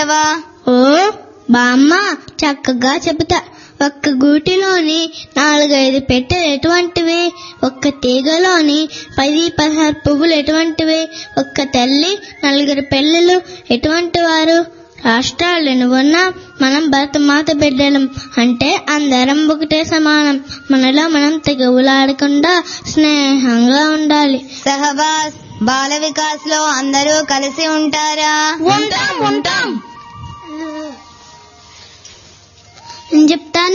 ఓ బామ్మ చక్కగా చెబుతా ఒక్క గూటిలోని నాలుగైదు పెట్టెలు ఎటువంటివి ఒక్క తీగలోని పది పదహారు పువ్వులు ఎటువంటివి ఒక్క తల్లి నలుగురు పిల్లలు ఎటువంటి వారు రాష్ట్రాలను ఉన్నా మనం భరతమాత బిడ్డలం అంటే అందరం ఒకటే సమానం మనలో మనం తెగవులాడకుండా స్నేహంగా ఉండాలి సహబాస్ బాల వికాస్ లో అందరూ కలిసి ఉంటారా ఉంటాం ఉంటాం నేను చెప్తాను